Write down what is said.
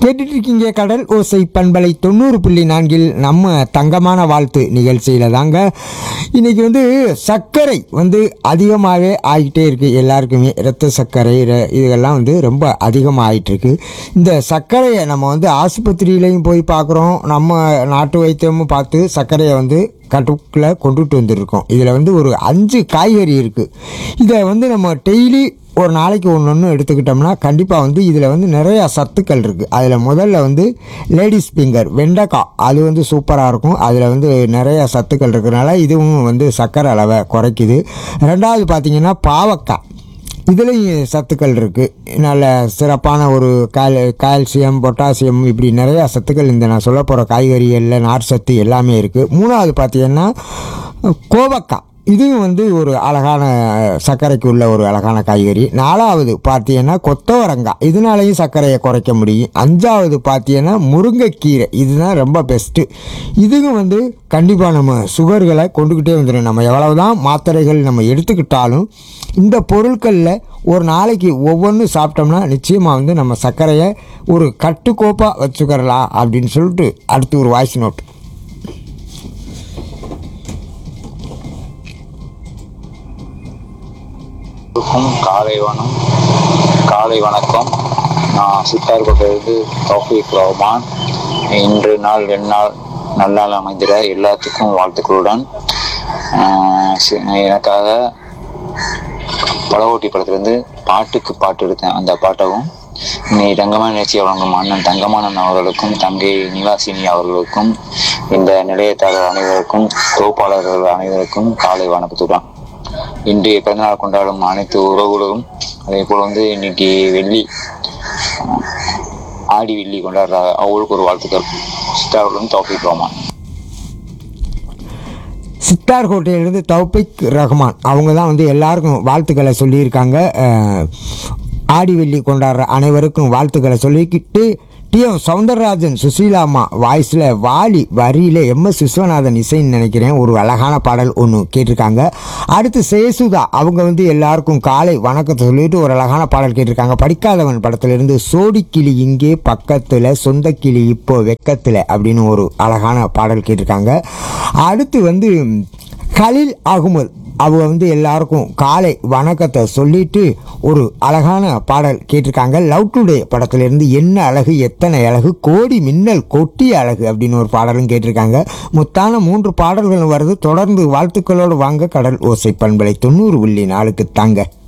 கேட்டுட்டு இருக்கீங்க கடல் ஓசை பண்பலை தொண்ணூறு புள்ளி நான்கில் நம்ம தங்கமான வாழ்த்து நிகழ்ச்சியில் தாங்க இன்னைக்கு வந்து சர்க்கரை வந்து அதிகமாகவே ஆகிட்டே இருக்கு எல்லாருக்குமே இரத்த சர்க்கரை ர- இதெல்லாம் வந்து ரொம்ப அதிகமாக ஆயிட்டு இருக்கு இந்த சர்க்கரையை நம்ம வந்து ஆஸ்பத்திரியிலையும் போய் பார்க்குறோம் நம்ம நாட்டு வைத்தியமும் பார்த்து சர்க்கரையை வந்து கட்டுக்குள்ளே கொண்டுட்டு வந்துருக்கோம் இதில் வந்து ஒரு அஞ்சு காய்கறி இருக்குது இதை வந்து நம்ம டெய்லி ஒரு நாளைக்கு ஒன்று ஒன்று எடுத்துக்கிட்டோம்னா கண்டிப்பாக வந்து இதில் வந்து நிறையா சத்துக்கள் இருக்குது அதில் முதல்ல வந்து லேடிஸ் ஃபிங்கர் வெண்டைக்காய் அது வந்து சூப்பராக இருக்கும் அதில் வந்து நிறையா சத்துக்கள் இருக்கிறனால இதுவும் வந்து சர்க்கரை அளவை குறைக்குது ரெண்டாவது பார்த்தீங்கன்னா பாவக்காய் இதுலேயும் சத்துக்கள் இருக்குது நல்ல சிறப்பான ஒரு கால் கால்சியம் பொட்டாசியம் இப்படி நிறையா சத்துக்கள் இந்த நான் சொல்ல போகிற காய்கறிகளில் நார் சத்து எல்லாமே இருக்குது மூணாவது பார்த்தீங்கன்னா கோவக்காய் இதுவும் வந்து ஒரு அழகான சர்க்கரைக்கு உள்ள ஒரு அழகான காய்கறி நாலாவது பார்த்தீங்கன்னா கொத்தவரங்காய் இதனாலையும் சர்க்கரையை குறைக்க முடியும் அஞ்சாவது பார்த்தீங்கன்னா முருங்கைக்கீரை இதுதான் ரொம்ப பெஸ்ட்டு இதுவும் வந்து கண்டிப்பாக நம்ம சுகர்களை கொண்டுக்கிட்டே வந்துடும் நம்ம எவ்வளவுதான் மாத்திரைகள் நம்ம எடுத்துக்கிட்டாலும் இந்த பொருட்களில் ஒரு நாளைக்கு ஒவ்வொன்றும் சாப்பிட்டோம்னா நிச்சயமாக வந்து நம்ம சர்க்கரையை ஒரு கட்டுக்கோப்பாக வச்சுக்கிறலாம் அப்படின்னு சொல்லிட்டு அடுத்து ஒரு வாய்ஸ் நோட் இருக்கும் காலை வணக்கம் காலை வணக்கம் நான் சித்தார்கோட்டையிலிருந்து தௌஃபீக் ரஹ்மான் இன்று நாள் எந்நாள் நல்லால் அமைந்திட எல்லாத்துக்கும் வாழ்த்துக்களுடன் ஆஹ் சி- எனக்காக படகோட்டி படத்திலிருந்து பாட்டுக்கு பாட்டு எடுத்தேன் அந்த பாட்டவும் இன்னை ரங்கமான நிகழ்ச்சியை வழங்கும் அண்ணன் தங்கமானன் அவர்களுக்கும் தங்கை நிவாசினி அவர்களுக்கும் இந்த நிலையத்தாளர் அனைவருக்கும் தொகுப்பாளர்கள் அனைவருக்கும் காலை வணக்கத்துடன் இன்றைய பிறந்தநாள் கொண்டாடும் அனைத்து உறவுகளும் அதே போல் வந்து இன்னைக்கு வெள்ளி அஹ், ஆடி வெள்ளி கொண்டாடுற அவங்களுக்கு ஒரு வாழ்த்துக்கள் சித்தார்களும் தௌஃபிக் ரஹ்மான் சித்தார் கோட்டையிலிருந்து தௌபிக் ரஹ்மான் அவங்க தான் வந்து எல்லாருக்கும் வாழ்த்துக்களை சொல்லியிருக்காங்க அஹ், ஆடி வெள்ளி கொண்டாடுற அனைவருக்கும் வாழ்த்துக்களை சொல்லிக்கிட்டு டிஎம் சவுந்தரராஜன் சுசீலாம்மா வாய்ஸில் வாலி வரியில் எம்எஸ் விஸ்வநாதன் இசைன்னு நினைக்கிறேன் ஒரு அழகான பாடல் ஒன்று கேட்டிருக்காங்க அடுத்து சேசுதா அவங்க வந்து எல்லாருக்கும் காலை வணக்கத்தை சொல்லிட்டு ஒரு அழகான பாடல் கேட்டிருக்காங்க படிக்காதவன் படத்திலிருந்து சோடி கிளி இங்கே பக்கத்தில் சொந்த கிளி இப்போ வெக்கத்தில் அப்படின்னு ஒரு அழகான பாடல் கேட்டிருக்காங்க அடுத்து வந்து கலில் அகமது அவங்க வந்து எல்லாருக்கும் காலை வணக்கத்தை சொல்லிட்டு ஒரு அழகான பாடல் கேட்டிருக்காங்க லவ் டுடே படத்திலிருந்து என்ன அழகு எத்தனை அழகு கோடி மின்னல் கொட்டிய அழகு அப்படின்னு ஒரு பாடலும் கேட்டிருக்காங்க முத்தான மூன்று பாடல்களும் வருது தொடர்ந்து வாழ்த்துக்களோடு வாங்க கடல் ஓசை பண்பலை தொண்ணூறு புள்ளி நாளுக்கு தாங்க